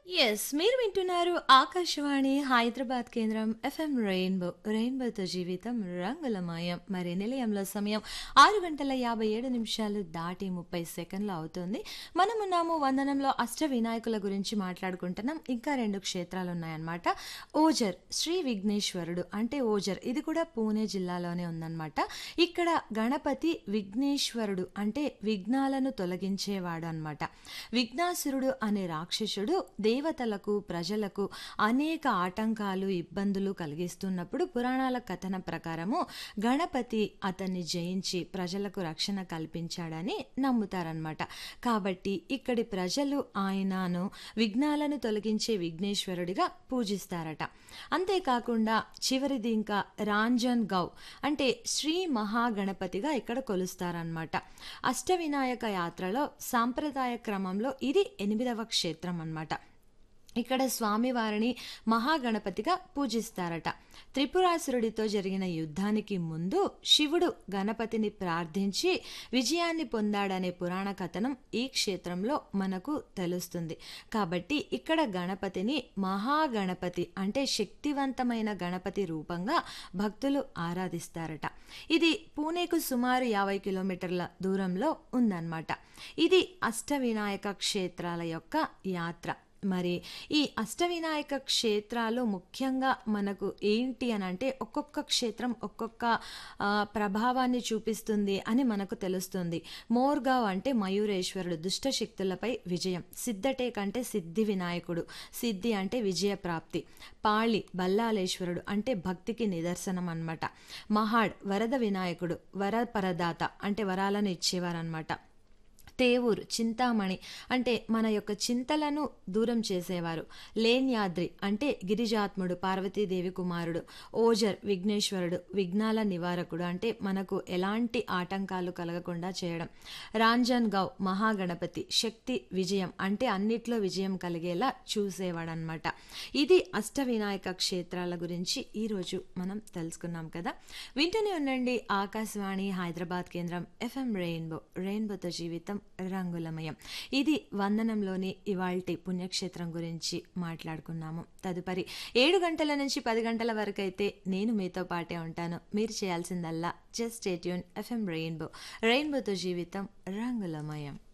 yes మీరు వింటున్నారు ఆకాశవాణి హైదరాబాద్ కేంద్రం ఎఫ్ఎం రెయిన్బో రెయిన్బోతో జీవితం రంగులమయం మరి నిలయంలో సమయం ఆరు గంటల యాభై ఏడు నిమిషాలు దాటి ముప్పై సెకండ్లు అవుతుంది మనమున్నాము వందనంలో అష్ట వినాయకుల గురించి మాట్లాడుకుంటున్నాం ఇంకా రెండు క్షేత్రాలు ఉన్నాయన్నమాట ఓజర్ శ్రీ విఘ్నేశ్వరుడు అంటే ఓజర్ ఇది కూడా పూణే జిల్లాలోనే ఉందన్నమాట ఇక్కడ గణపతి విఘ్నేశ్వరుడు అంటే విఘ్నాలను తొలగించేవాడు అన్నమాట విఘ్నాసురుడు అనే రాక్షసుడు దేవతలకు ప్రజలకు అనేక ఆటంకాలు ఇబ్బందులు కలిగిస్తున్నప్పుడు పురాణాల కథన ప్రకారము గణపతి అతన్ని జయించి ప్రజలకు రక్షణ కల్పించాడని నమ్ముతారనమాట కాబట్టి ఇక్కడి ప్రజలు ఆయనను విఘ్నాలను తొలగించే విఘ్నేశ్వరుడిగా పూజిస్తారట అంతేకాకుండా చివరిది ఇంకా రాంజన్ గౌ అంటే శ్రీ మహాగణపతిగా ఇక్కడ కొలుస్తారనమాట అష్టవినాయక యాత్రలో సాంప్రదాయ క్రమంలో ఇది ఎనిమిదవ క్షేత్రం అన్నమాట ఇక్కడ స్వామివారిని మహాగణపతిగా పూజిస్తారట త్రిపురాసురుడితో జరిగిన యుద్ధానికి ముందు శివుడు గణపతిని ప్రార్థించి విజయాన్ని పొందాడనే పురాణ కథనం ఈ క్షేత్రంలో మనకు తెలుస్తుంది కాబట్టి ఇక్కడ గణపతిని మహాగణపతి అంటే శక్తివంతమైన గణపతి రూపంగా భక్తులు ఆరాధిస్తారట ఇది పూణేకు సుమారు యాభై కిలోమీటర్ల దూరంలో ఉందన్నమాట ఇది అష్టవినాయక క్షేత్రాల యొక్క యాత్ర మరి ఈ అష్టవినాయక క్షేత్రాలు ముఖ్యంగా మనకు ఏంటి అని అంటే ఒక్కొక్క క్షేత్రం ఒక్కొక్క ఆ, ప్రభావాన్ని చూపిస్తుంది అని మనకు తెలుస్తుంది మోర్గావ్ అంటే మయూరేశ్వరుడు దుష్ట శక్తులపై విజయం సిద్ధటేక్ అంటే సిద్ధి వినాయకుడు సిద్ధి అంటే విజయ ప్రాప్తి పాళి బల్లాలేశ్వరుడు అంటే భక్తికి నిదర్శనం అన్నమాట మహాడ్ వరద వినాయకుడు వరపరదాత అంటే వరాలను ఇచ్చేవారనమాట తేవూరు చింతామణి అంటే మన యొక్క చింతలను దూరం చేసేవారు లేన్యాద్రి అంటే గిరిజాత్ముడు పార్వతీదేవి కుమారుడు ఓజర్ విఘ్నేశ్వరుడు విఘ్నాల నివారకుడు అంటే మనకు ఎలాంటి ఆటంకాలు కలగకుండా చేయడం రాంజన్ గౌ మహాగణపతి శక్తి విజయం అంటే అన్నిట్లో విజయం కలిగేలా చూసేవాడనమాట ఇది అష్టవినాయక క్షేత్రాల గురించి ఈరోజు మనం తెలుసుకున్నాం కదా వింటూనే ఉండండి ఆకాశవాణి హైదరాబాద్ కేంద్రం ఎఫ్ఎం రెయిన్బో రెయిన్బోతో జీవితం రంగులమయం ఇది వందనంలోని ఇవాల్టి పుణ్యక్షేత్రం గురించి మాట్లాడుకున్నాము తదుపరి ఏడు గంటల నుంచి పది గంటల వరకు అయితే నేను మీతో పాటే ఉంటాను మీరు చేయాల్సిందల్లా జస్ట్ స్టేట్యూన్ ఎఫ్ఎం రెయిన్బో రెయిన్బోతో జీవితం రంగులమయం